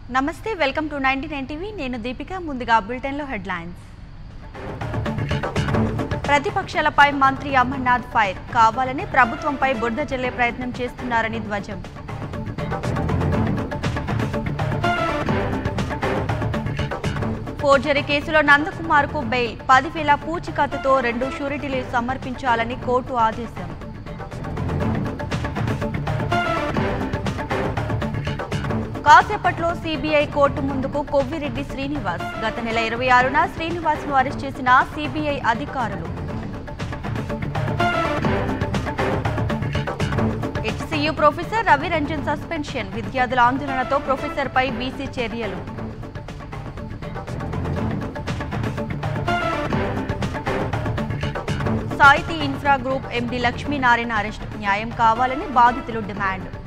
నమస్తే welcome to ninety nine TV నేను దీపిక ముందుగా బులెటిన్లో హెడ్లైన్స్ ప్రతిపక్షాలపై మంత్రి అమర్నాథ్ ఫైర్ కావాలని ప్రభుత్వంపై బురద జల్లే ప్రయత్నం చేస్తున్నారని ధ్వజం ఫోర్జరీ కేసులో నందకుమార్కు బెయిల్ పదివేల పూచికత్తుతో రెండు షూరిటీలు సమర్పించాలని కోర్టు ఆదేశం కాసేపట్లో సిబిఐ కోర్టు ముందుకు కొవ్విరెడ్డి శ్రీనివాస్ గత నెల ఇరవై ఆరున శ్రీనివాస్ ను అరెస్ట్ చేసిన సిబిఐ అధికారులు HCU professor Ravi Ranjan suspension విద్యార్థుల ఆందోళనతో ప్రొఫెసర్ పై బీసీ చర్యలు Sahiti infra group MD Lakshminarayana arrest న్యాయం కావాలని బాధితులు డిమాండ్